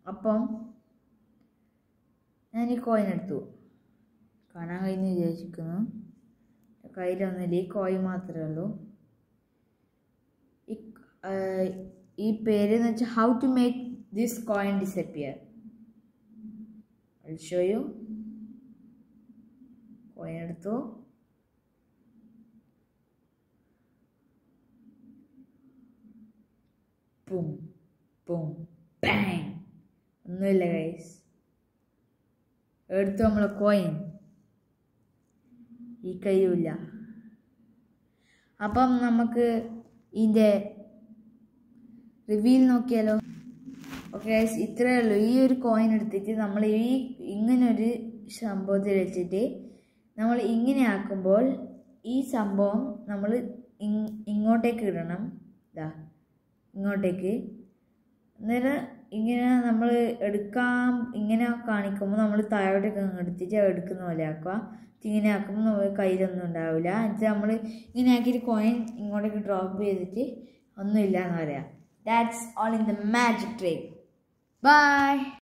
അപ്പം ഞാൻ ഈ കോയിൻ എടുത്തു കാണാൻ കഴിഞ്ഞ് വിചാരിക്കുന്നു കയ്യിലൊന്നുമില്ല ഈ കോയിൻ മാത്രമേ ഉള്ളൂ ഈ ആ, ഈ പേര് എന്ന് വെച്ചാൽ how to make this coin disappear show you coin എടുത്തു പും പും ബാങ് ഒന്നുമില്ല ഗൈസ് എടുത്തു നമ്മളെ കോയിൻ ഈ കയ്യുമില്ല അപ്പം നമുക്ക് ഇതിൻ്റെ റിവ്യൂൽ നോക്കിയാലോ ഓക്കെ ഗൈസ് ഇത്രയേ ഉള്ളൂ ഈ ഒരു കോയിൻ എടുത്തിട്ട് നമ്മൾ ഈ ഇങ്ങനൊരു സംഭവത്തിൽ വെച്ചിട്ട് നമ്മൾ ഇങ്ങനെ ആക്കുമ്പോൾ ഈ സംഭവം നമ്മൾ ഇങ്ങോട്ടേക്ക് ഇടണം ഇതാ ഇങ്ങോട്ടേക്ക് അന്നേരം ഇങ്ങനെ നമ്മൾ എടുക്കാൻ ഇങ്ങനെ കാണിക്കുമ്പോൾ നമ്മൾ താഴോട്ടേക്ക് അങ്ങ് എടുത്തിട്ട് എടുക്കുന്ന പോലെ ആക്കുക ഇങ്ങനെ ആക്കുമ്പോൾ നമ്മൾ കയ്യിലൊന്നും ഉണ്ടാവില്ല എന്നിട്ട് നമ്മൾ ഇങ്ങനെ ആക്കിയിട്ട് കോയിൻ ഇങ്ങോട്ടേക്ക് ഡ്രോപ്പ് ചെയ്തിട്ട് ഒന്നുമില്ല എന്ന് പറയാം that's all in the magic trick by